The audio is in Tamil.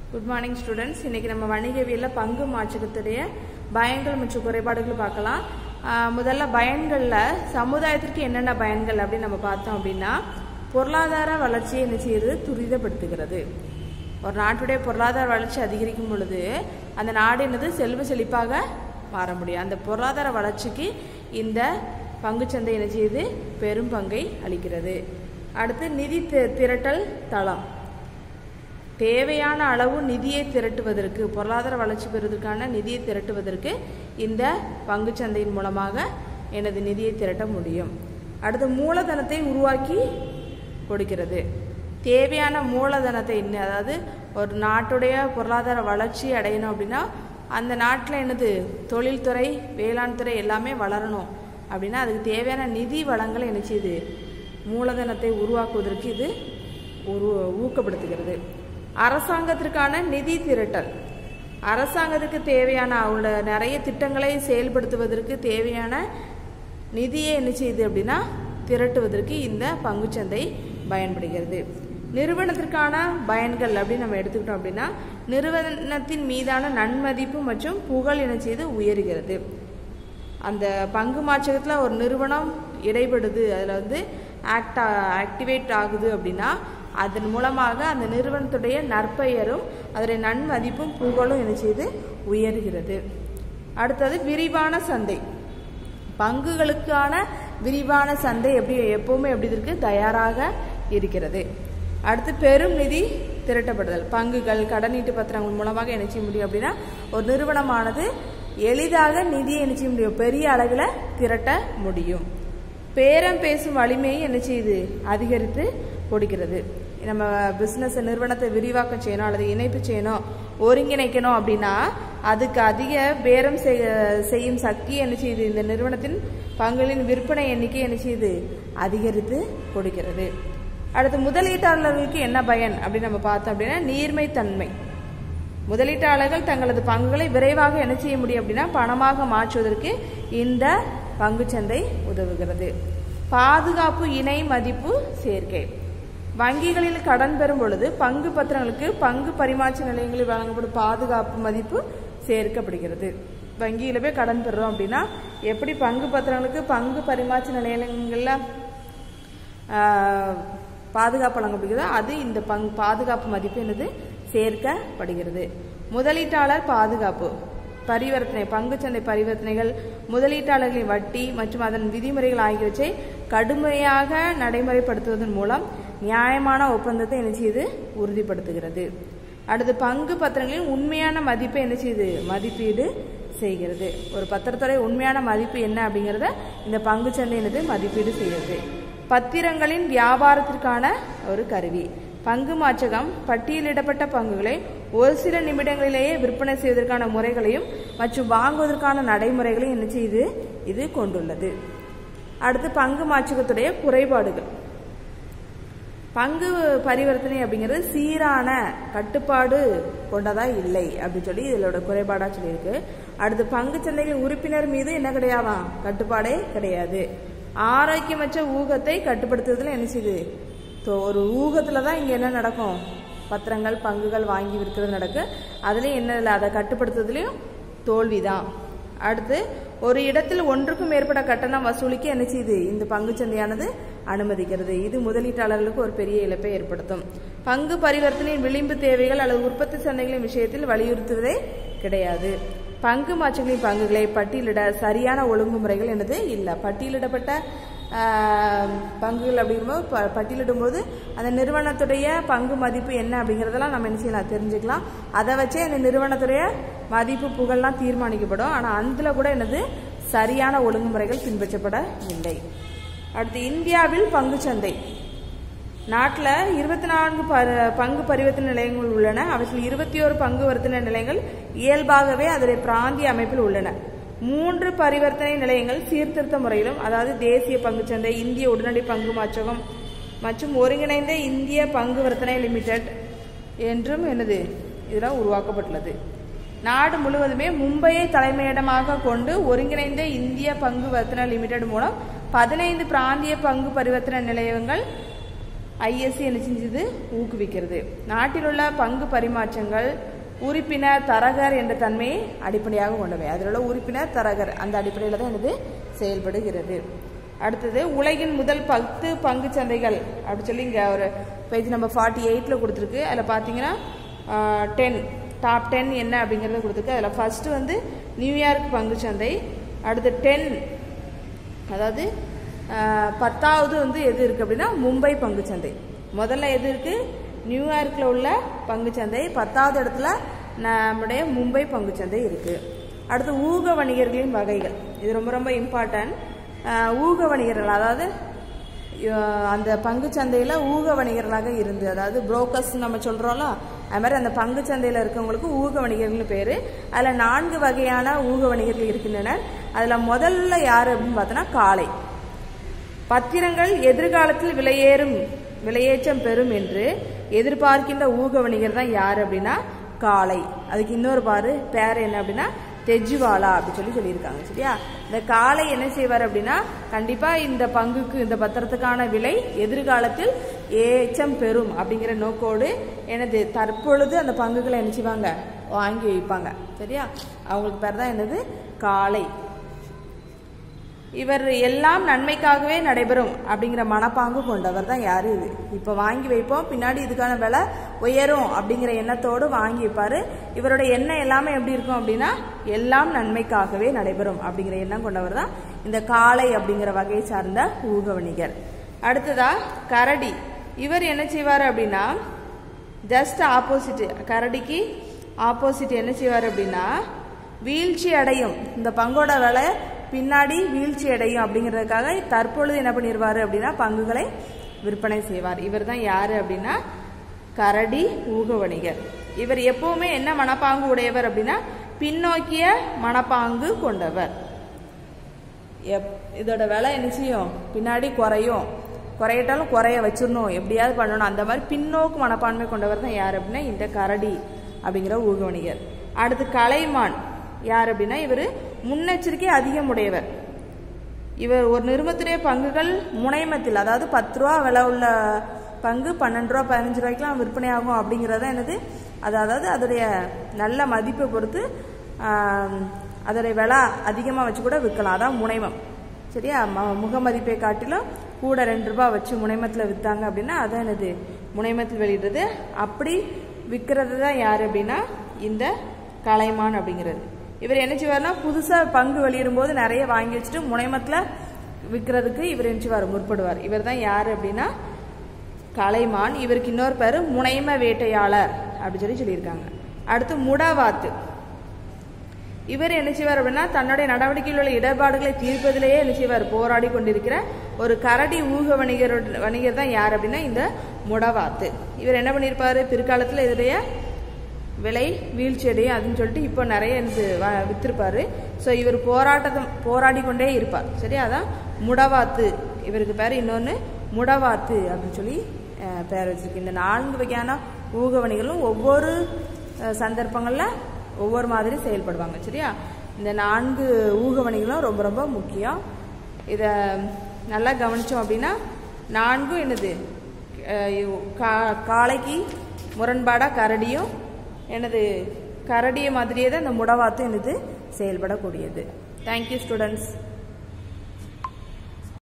குட் மார்னிங் ஸ்டூடெண்ட்ஸ் இன்னைக்கு நம்ம வணிகவியலில் பங்கு மாற்றத்துடைய பயன்கள் மற்றும் குறைபாடுகள் பார்க்கலாம் ஆஹ் முதல்ல பயன்களில் சமுதாயத்திற்கு என்னென்ன பயன்கள் அப்படின்னு நம்ம பார்த்தோம் அப்படின்னா பொருளாதார வளர்ச்சியை என்ன செய்யுது துரிதப்படுத்துகிறது ஒரு நாட்டுடைய பொருளாதார வளர்ச்சி அதிகரிக்கும் பொழுது அந்த நாடு என்னது செல்வ செழிப்பாக மாற முடியும் அந்த பொருளாதார வளர்ச்சிக்கு இந்த பங்குச்சந்தை என்ன செய்யுது பெரும் பங்கை அளிக்கிறது அடுத்து நிதி தி- திரட்டல் தளம் தேவையான அளவு நிதியை திரட்டுவதற்கு பொருளாதார வளர்ச்சி பெறுவதற்கான நிதியை திரட்டுவதற்கு இந்த பங்குச்சந்தையின் மூலமாக எனது நிதியை திரட்ட முடியும் அடுத்து மூலதனத்தை உருவாக்கி கொடுக்கிறது தேவையான மூலதனத்தை இன்ன- அதாவது ஒரு நாட்டுடைய பொருளாதார வளர்ச்சி அடையணும் அப்படின்னா அந்த நாட்டில் என்னது தொழில்துறை வேளாண் துறை எல்லாமே வளரணும் அப்படின்னா அதுக்கு தேவையான நிதி வளங்களை என்ன செய்யுது மூலதனத்தை உருவாக்குவதற்கு இது உரு ஊக்கப்படுத்துகிறது அரசாங்கத்திற்கான நிதி திரட்டல் அரசாங்கத்துக்கு தேவையான அவங்களோட நிறைய திட்டங்களை செயல்படுத்துவதற்கு தேவையான நிதியை என்ன செய்யுது அப்படின்னா திரட்டுவதற்கு இந்த பங்குச்சந்தை பயன்படுகிறது நிறுவனத்திற்கான பயன்கள் அப்படின்னு நம்ம எடுத்துக்கிட்டோம் அப்படின்னா நிறுவனத்தின் மீதான நன்மதிப்பு மற்றும் புகழ் என்ன செய்து உயர்கிறது அந்த பங்கு மாற்றத்தில் ஒரு நிறுவனம் இடைபடுது அதில் வந்து ஆக்ட் ஆக்டிவேட் ஆகுது அப்படின்னா அதன் மூலமாக அந்த நிறுவனத்துடைய நற்பெயரும் அதனுடைய நன்மதிப்பும் புகழும் என்ன செய்து உயர்கிறது அடுத்தது விரிவான சந்தை பங்குகளுக்கான விரிவான சந்தை எப்படி எப்பவுமே எப்படி இருக்கு தயாராக இருக்கிறது அடுத்து பெரும் நிதி திரட்டப்படுதல் பங்குகள் கடனீட்டு பத்திரங்கள் மூலமாக என்ன செய்ய முடியும் அப்படின்னா ஒரு நிறுவனமானது எளிதாக நிதியை என்ன செய்ய முடியும் பெரிய அளவில் திரட்ட முடியும் பேரம் பேசும் வலிமையை என்ன செய்யுது அதிகரித்து கொடுக்கிறது நம்ம பிஸ்னஸ் நிறுவனத்தை விரிவாக்கம் செய்யணும் அல்லது இணைப்பு செய்யணும் ஒருங்கிணைக்கணும் அப்படின்னா அதுக்கு அதிக பேரம் செய்ய- செய்யும் சக்தி என்ன செய்யுது இந்த நிறுவனத்தின் பங்குகளின் விற்பனை எண்ணிக்கை என்ன செய்யுது அதிகரித்து கொடுக்கிறது அடுத்து முதலீட்டாளர்களுக்கு என்ன பயன் அப்படின்னு நம்ம பார்த்தோம் அப்படின்னா நீர்மைத்தன்மை முதலீட்டாளர்கள் தங்களது பங்குகளை விரைவாக என்ன செய்ய முடியும் அப்படின்னா பணமாக மாற்றுவதற்கு இந்த பங்குச்சந்தை உதவுகிறது பாதுகாப்பு இணை மதிப்பு சேர்க்கை வங்கிகளில் கடன் பெறும் பொழுது பங்கு பத்திரங்களுக்கு பங்கு பரிமாற்ற நிலையங்களில் வழங்கப்படும் பாதுகாப்பு மதிப்பு சேர்க்கப்படுகிறது வங்கியில போய் கடன் பெறுறோம் அப்படின்னா எப்படி பங்கு பத்திரங்களுக்கு பங்கு பரிமாற்ற நிலையங்களில் ஆஹ், பாதுகாப்பு வழங்கப்படுகிறதோ அது இந்த பங்கு பாதுகாப்பு மதிப்பு என்னது சேர்க்கப்படுகிறது முதலீட்டாளர் பாதுகாப்பு பரிவர்த்தனை பங்குச்சந்தை பரிவர்த்தனைகள் முதலீட்டாளர்களின் வட்டி மற்றும் அதன் விதிமுறைகள் ஆகியவற்றை கடுமையாக நடைமுறைப்படுத்துவதன் மூலம் நியாயமான ஒப்பந்தத்தை என்ன செய்து உறுதிப்படுத்துகிறது அடுத்து பங்கு பத்திரங்களின் உண்மையான மதிப்பை என்ன செய்யுது மதிப்பீடு செய்கிறது ஒரு பத்திரத்துடைய உண்மையான மதிப்பு என்ன அப்படிங்கிறத இந்த பங்குச்சந்தை என்னது மதிப்பீடு செய்கிறது பத்திரங்களின் வியாபாரத்திற்கான ஒரு கருவி பங்கு மாற்றகம் பட்டியலிடப்பட்ட பங்குகளை ஒரு சில நிமிடங்களிலேயே விற்பனை செய்வதற்கான முறைகளையும் மற்றும் வாங்குவதற்கான நடைமுறைகளையும் என்ன செய்யுது இது கொண்டுள்ளது அடுத்து பங்கு மாற்றகத்துடைய குறைபாடுகள் பங்கு பரிவர்த்தனை அப்படிங்கிறது சீரான கட்டுப்பாடு கொண்டதா இல்லை அப்படின்னு சொல்லி இதோட குறைபாடா சொல்லியிருக்கு அடுத்து பங்கு சந்தைகள் உறுப்பினர் மீது என்ன கிடையாதாம் கட்டுப்பாடே கிடையாது ஆரோக்கியமற்ற ஊகத்தை கட்டுப்படுத்துவதில் என்ன செய்யுது தோ- ஒரு ஊகத்துல தான் இங்க என்ன நடக்கும் பத்திரங்கள் பங்குகள் வாங்கி விற்கிறது நடக்கு அதுலயும் என்ன இல்லை அதை கட்டுப்படுத்துவதிலையும் தோல்விதான் அடுத்து ஒரு இடத்தில் ஒன்றுக்கும் மேற்பட்ட கட்டணம் வசூலிக்க என்ன செய்யுது இந்த பங்குச்சந்தையானது அனுமதிக்கிறது இது முதலீட்டாளர்களுக்கு ஒரு பெரிய இழப்பை ஏற்படுத்தும் பங்கு பரிவர்த்தனையின் விளிம்பு தேவைகள் அல்லது உற்பத்தி சந்தைகளின் விஷயத்தில் வலியுறுத்துவதே கிடையாது பங்கு மாற்றங்களின் பங்குகளை பட்டியலிட சரியான ஒழுங்குமுறைகள் என்னது இல்லை பட்டியலிடப்பட்ட ஆஹ், பங்குகள் அப்படிங்கும்போது ப- பட்டியலிடும்போது அந்த நிறுவனத்துடைய பங்கு மதிப்பு என்ன அப்படிங்கிறதெல்லாம் நம்ம என்ன செய்யலாம் தெரிஞ்சுக்கலாம் அதை வச்சே அந்த நிறுவனத்துடைய மதிப்பு புகழ்லாம் தீர்மானிக்கப்படும் ஆனால் அதில் கூட என்னது சரியான ஒழுங்குமுறைகள் பின்பற்றப்படவில்லை அடுத்து இந்தியாவில் பங்குச்சந்தை நாட்டில் இருபத்தி நான்கு ப- பங்கு பரிவர்த்தனை நிலையங்கள் உள்ளன அவற்றில் இருபத்தி ஒரு பங்கு வர்த்தனை நிலையங்கள் இயல்பாகவே அதனுடைய பிராந்திய அமைப்பில் உள்ளன மூன்று பரிவர்த்தனை நிலையங்கள் சீர்திருத்த முறையிலும் அதாவது தேசிய பங்குச்சந்தை இந்திய உடனடி பங்கு மாற்றகம் மற்றும் ஒருங்கிணைந்த இந்திய பங்கு வர்த்தனை லிமிடெட் என்றும் என்னது இதெல்லாம் உருவாக்கப்பட்டுள்ளது நாடு முழுவதுமே மும்பையை தலைமையிடமாக கொண்டு ஒருங்கிணைந்த இந்திய பங்கு வர்த்தனை லிமிடெட் மூலம் பதினைந்து பிராந்திய பங்கு பரிவர்த்தனை நிலையங்கள் ஐஎஸ்சி என்ன செஞ்சது ஊக்குவிக்கிறது நாட்டில் உள்ள பங்கு பரிமாற்றங்கள் உறுப்பினர் தரகர் என்ற தன்மையை அடிப்படையாக கொண்டவை அதில் உள்ள உறுப்பினர் தரகர் அந்த அடிப்படையில் தான் இது செயல்படுகிறது அடுத்தது உலகின் முதல் பத்து பங்கு சந்தைகள் அப்படி சொல்லி இங்கே ஒரு பேஜ் நம்பர் ஃபார்ட்டி எயிட்டில் கொடுத்துருக்கு அதில் பார்த்தீங்கன்னா டென் டாப் டென் என்ன அப்படிங்கிறத கொடுத்துருக்கு அதில் ஃபஸ்ட்டு வந்து நியூயார்க் பங்கு சந்தை அடுத்து டென் அதாவது ஆஹ், பத்தாவது வந்து எது இருக்குது அப்படின்னா மும்பை பங்குச்சந்தை முதல்ல எது இருக்குது நியூயார்க்கில் உள்ள பங்குச்சந்தை பத்தாவது இடத்துல நம்முடைய மும்பை பங்குச்சந்தை இருக்குது அடுத்து ஊக வணிகர்களின் வகைகள் இது ரொம்ப ரொம்ப இம்பார்ட்டன்ட் ஊக வணிகர்கள் அதாவது அஹ், அந்த பங்கு சந்தையில் ஊக வணிகர்களாக இருந்து அதாவது புரோக்கர்ஸ் நம்ம சொல்கிறோம்ல அது மாதிரி அந்த பங்கு சந்தையில் இருக்கவங்களுக்கு ஊக வணிகர்கள்னு பேர் அதில் நான்கு வகையான ஊக வணிகர்கள் இருக்கின்றனர் அதில் முதல்ல யார் அப்படின்னு பார்த்தோன்னா காளை பத்திரங்கள் எதிர்காலத்தில் விலையேறும் விலையேற்றம் பெறும் என்று எதிர்பார்க்கின்ற ஊக வணிகர் தான் யார் அப்படின்னா காளை அதுக்கு இன்னொரு பாரு பேர் என்ன அப்படின்னா தெஜுவாலா அப்படி சொல்லி சொல்லியிருக்காங்க சரியா இந்த காளை என்ன செய்வார் அப்படின்னா கண்டிப்பா இந்த பங்குக்கு இந்த பத்திரத்துக்கான விலை எதிர்காலத்தில் ஏச்சம் பெறும் அப்படிங்கிற நோக்கோடு எனது தற்பொழுது அந்த பங்குகளை என்ன செய்வாங்க வாங்கி வைப்பாங்க சரியா அவங்களுக்கு பேர் தான் என்னது காளை இவர் எல்லாம் நன்மைக்காகவே நடைபெறும் அப்படிங்கிற மனப்பாங்கு கொண்டவர் தான் யாரு இது இப்போ வாங்கி வைப்போம் பின்னாடி இதுக்கான விலை உயரும் அப்படிங்கிற எண்ணத்தோடு வாங்கி வைப்பாரு இவரோட எண்ணம் எல்லாமே எப்படி இருக்கும் அப்படின்னா எல்லாம் நன்மைக்காகவே நடைபெறும் அப்படிங்கிற எண்ணம் கொண்டவர் தான் இந்த காளை அப்படிங்கிற வகையை சார்ந்த ஊக வணிகர் அடுத்ததா கரடி இவர் என்ன செய்வார் அப்படின்னா ஜஸ்ட் ஆப்போசிட் கரடிக்கு ஆப்போசிட் என்ன செய்வார் அப்படின்னா வீழ்ச்சி அடையும் இந்த பங்கோட விலை பின்னாடி வீழ்ச்சி அடையும் அப்படிங்கிறதுக்காக தற்பொழுது என்ன பண்ணிடுவார் அப்படின்னா பங்குகளை விற்பனை செய்வார் இவர் தான் யார் அப்படின்னா கரடி ஊக வணிகர் இவர் எப்பவுமே என்ன மனப்பாங்கு உடையவர் அப்படின்னா பின்னோக்கிய மனப்பாங்கு கொண்டவர் எப் இதோட விலை என்ன செய்யும் பின்னாடி குறையும் குறையிட்டாலும் குறைய வச்சிடணும் எப்படியாவது பண்ணணும் அந்த மாதிரி பின்னோக்கு மனப்பான்மை கொண்டவர் தான் யார் அப்படின்னா இந்த கரடி அப்படிங்கிற ஊக வணிகர் அடுத்து கலைமான் யார் அப்படின்னா இவர் முன்னெச்சரிக்கை அதிகம் உடையவர் இவர் ஒரு நிறுவனத்துடைய பங்குகள் முனைமத்தில் அதாவது பத்து ரூபா விலை உள்ள பங்கு பன்னெண்டு ரூபா பதினஞ்சு ரூபாய்க்குலாம் விற்பனை ஆகும் அப்படிங்கிறது என்னது அது அதாவது அதோடைய நல்ல மதிப்பை பொறுத்து ஆம், அதோடைய விலை அதிகமாக வச்சு கூட விற்கலாம் அதான் முனைமம் சரியா ம- முக மதிப்பை காட்டிலும் கூட ரெண்டு ரூபாய் வச்சு முனைமத்தில் விற்றாங்க அப்படின்னா அதான் என்னது முனைமத்தில் வெளியிடுறது அப்படி விற்கிறது தான் யார் அப்படின்னா இந்த கலைமான் அப்படிங்கிறது இவர் என்ன செய்வார்னா புதுசாக பங்கு வெளியிடும்போது நிறைய வாங்கி வச்சுட்டு முனைமத்தில் விற்கிறதுக்கு இவர் என்ன செய்வார் முற்படுவார் இவர் தான் யார் அப்படின்னா கலைமான் இவருக்கு இன்னொரு பேர் முனைம வேட்டையாளர் அப்படி சொல்லி சொல்லியிருக்காங்க அடுத்து முடவாத்து இவர் என்ன செய்வார் அப்படின்னா தன்னுடைய நடவடிக்கையில் உள்ள இடர்பாடுகளை தீர்ப்பதிலேயே என்ன செய்வார் போராடி கொண்டிருக்கிற ஒரு கரடி ஊக வணிகர் வணிகர் தான் யார் அப்படின்னா இந்த முடவாத்து இவர் என்ன பண்ணியிருப்பாரு பிற்காலத்தில் இதனுடைய விலை வீழ்ச்சி அடையும் அதுன்னு சொல்லிட்டு இப்போ நிறைய இது வ- வித்திருப்பாரு ஸோ இவர் போராட்டத்தை போராடி கொண்டே இருப்பார் சரியா அதான் முடவாத்து இவருக்கு பேர் இன்னொன்று முடவாத்து அப்படின்னு சொல்லி அஹ், பேர் வச்சிருக்கு இந்த நான்கு வகையான ஊக வணிகர்களும் ஒவ்வொரு அஹ், சந்தர்ப்பங்கள்ல ஒவ்வொரு மாதிரி செயல்படுவாங்க சரியா இந்த நான்கு ஊக வணிகங்களும் ரொம்ப ரொம்ப முக்கியம் இதை நல்லா கவனிச்சோம் அப்படின்னா நான்கும் என்னது அஹ், கா- காளைக்கு முரண்பாடாக கரடியும் எனது கரடிய மாதிரியே தான் இந்த முடவாத்தும் எனது செயல்படக்கூடியது தேங்க்யூ ஸ்டூடெண்ட்ஸ்